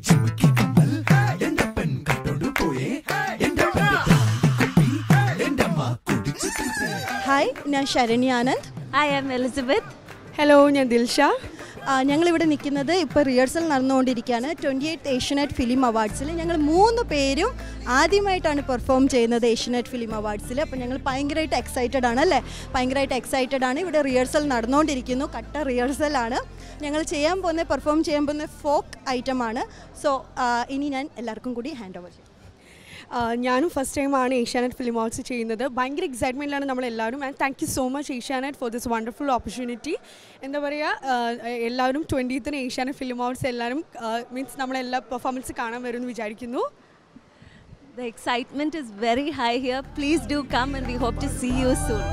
ചിമുക്കി കമ്മൽ എന്റെ പെൺ കട്ടോണ്ട് പോയേ എന്റെ പെണ്ണ് കുപ്പി എന്റെ അമ്മ കുടിച്ചു തീർത്തേ ഹായ് ഞാൻ Saranya Anand I am Elizabeth hello ഞാൻ ദിൽഷ ആ, ഞങ്ങളിവിടെ നിൽക്കുന്നത് ഇപ്പോൾ റിഹേഴ്സൽ നടന്നുകൊണ്ടിരിക്കുകയാണ് ട്വൻറ്റി എയ്ത്ത് ഏഷ്യനെറ്റ് ഫിലിം അവാർഡ്സിൽ ഞങ്ങൾ മൂന്ന് പേരും ആദ്യമായിട്ടാണ് പെർഫോം ചെയ്യുന്നത് ഏഷ്യനെറ്റ് ഫിലിം അവാർഡ്സിൽ അപ്പോൾ ഞങ്ങൾ ഭയങ്കരമായിട്ട് എക്സൈറ്റഡ് ആണ് അല്ലേ ഭയങ്കരമായിട്ട് എക്സൈറ്റഡ് ആണ് ഇവിടെ റിഹേഴ്സൽ നടന്നുകൊണ്ടിരിക്കുന്നു കട്ട റിഹേഴ്സലാണ് ഞങ്ങൾ ചെയ്യാൻ പോകുന്ന പെർഫോം ചെയ്യാൻ പോകുന്ന ഫോക്ക് ഐറ്റമാണ് സോ ഇനി ഞാൻ എല്ലാവർക്കും കൂടി ഹാൻഡ് ഓവർ ചെയ്യും ആ, ഞാനും ഫസ്റ്റ് ടൈമാണ് ഏഷ്യാനെറ്റ് ഫിലിം അവാർഡ്സ് ചെയ്യുന്നത് ഭയങ്കര എക്സൈറ്റ്മെൻറ്റിലാണ് നമ്മളെല്ലാവരും and thank you so much Asianet for this wonderful opportunity എന്താ പറയുക ആ, എല്ലാവരും ട്വൻറ്റീത്തിന് ഏഷ്യാനെറ്റ് ഫിലിം അവാർഡ്സ് എല്ലാവരും മീൻസ് നമ്മളെല്ലാ പെർഫോമൻസ് കാണാൻ വരുമെന്ന് വിചാരിക്കുന്നു The excitement is very high here. Please do come and we hope to see you soon.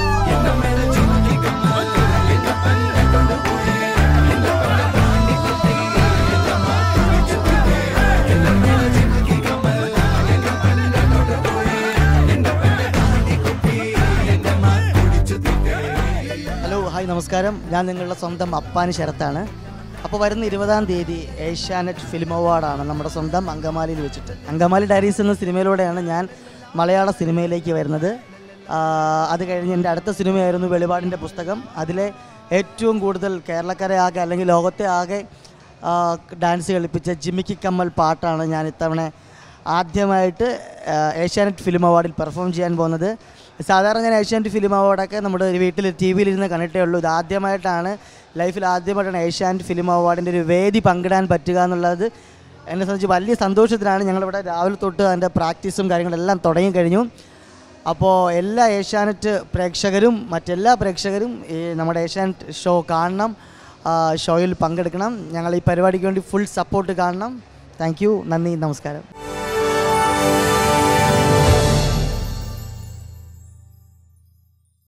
Hello hi നമസ്കാരം ഞാൻ നിങ്ങളുടെ സ്വന്തം അപ്പാനി ശരത്താണ് അപ്പോൾ വരുന്ന ഇരുപതാം തീയതി ഏഷ്യാനെറ്റ് ഫിലിം അവാർഡാണ് നമ്മുടെ സ്വന്തം അങ്കമാലിയിൽ വെച്ചിട്ട് അങ്കമാലി ഡയറീസ് എന്ന സിനിമയിലൂടെയാണ് ഞാൻ മലയാള സിനിമയിലേക്ക് വരുന്നത് ആ, അത് കഴിഞ്ഞ് എൻ്റെ അടുത്ത സിനിമയായിരുന്നു വെളിപാടിൻ്റെ പുസ്തകം അതിലെ ഏറ്റവും കൂടുതൽ കേരളക്കരെ ആകെ അല്ലെങ്കിൽ ലോകത്തെ ആകെ ആ, ഡാൻസ് കളിപ്പിച്ച ജിമിക്കി കമ്മൽ പാട്ടാണ് ഞാൻ ഇത്തവണ ആദ്യമായിട്ട് ആ, ഏഷ്യാനെറ്റ് ഫിലിം അവാർഡിൽ പെർഫോം ചെയ്യാൻ പോകുന്നത് സാധാരണ ഞാൻ ഏഷ്യാനെറ്റ് ഫിലിം അവാർഡൊക്കെ നമ്മുടെ ഒരു വീട്ടിൽ ടി വിയിലിരുന്ന് കണ്ടിട്ടേ ഉള്ളൂ ഇത് ആദ്യമായിട്ടാണ് ലൈഫിൽ ആദ്യമായിട്ടാണ് ഏഷ്യാനെറ്റ് ഫിലിം അവാർഡിൻ്റെ ഒരു വേദി പങ്കിടാൻ പറ്റുക എന്നുള്ളത് എന്നെ സംബന്ധിച്ച് വലിയ സന്തോഷത്തിലാണ് ഞങ്ങളിവിടെ രാവിലെ തൊട്ട് അതിൻ്റെ പ്രാക്ടീസും കാര്യങ്ങളെല്ലാം തുടങ്ങി കഴിഞ്ഞു അപ്പോൾ എല്ലാ ഏഷ്യാനെറ്റ് പ്രേക്ഷകരും മറ്റെല്ലാ പ്രേക്ഷകരും ഈ നമ്മുടെ ഏഷ്യാനെറ്റ് ഷോ കാണണം ആ, ഷോയിൽ പങ്കെടുക്കണം ഞങ്ങൾ ഈ പരിപാടിക്ക് വേണ്ടി ഫുൾ സപ്പോർട്ട് കാണണം താങ്ക് യു നന്ദി നമസ്കാരം